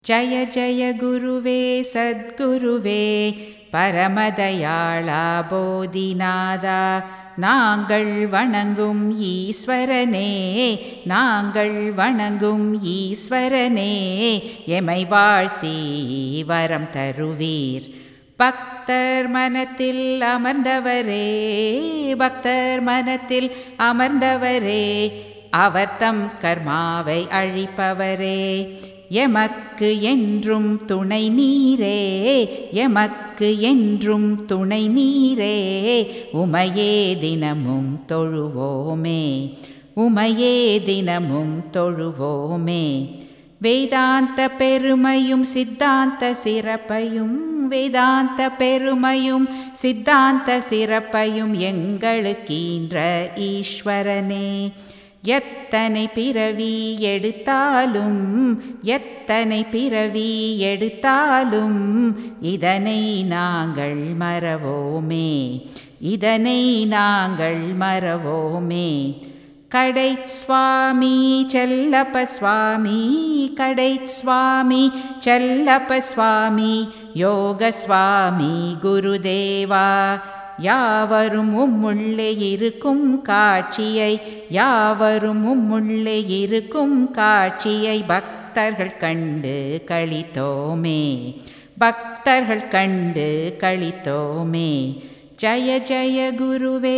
ஜய ஜய குருவே சத்குருவே பரமதயாளா போதிநாதா நாங்கள் வணங்கும் ஈஸ்வரனே நாங்கள் வணங்கும் ஈஸ்வரனே எமை வாழ்த்தி வரம் தருவீர் பக்தர் மனத்தில் அமர்ந்தவரே பக்தர் மனத்தில் அமர்ந்தவரே அவர் தம் கர்மாவை அழிப்பவரே எமக்கு என்றும் துணை நீரே எமக்கு என்றும் துணை நீரே உமையே தினமும் தொழுவோமே உமையே தினமும் தொழுவோமே வேதாந்த பெருமையும் சித்தாந்த சிறப்பையும் வேதாந்த பெருமையும் சித்தாந்த சிறப்பையும் எங்களுக்கீன்ற ஈஸ்வரனே எத்தனை பிறவி எடுத்தாலும் எத்தனை பிறவி எடுத்தாலும் இதனை நாங்கள் மறவோமே இதனை நாங்கள் மறவோமே கடை சுவாமி செல்லப்ப சுவாமி கடை சுவாமி செல்லப்ப சுவாமி யோக சுவாமி குருதேவா யாவரும் உம்முள்ளே இருக்கும் காட்சியை யாவரும் உம்முள்ளே இருக்கும் காட்சியை பக்தர்கள் கண்டு கழித்தோமே பக்தர்கள் கண்டு கழித்தோமே ஜய ஜய குருவே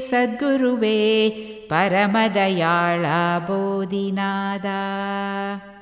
சத்குருவே பரமதயாளா போதிநாதா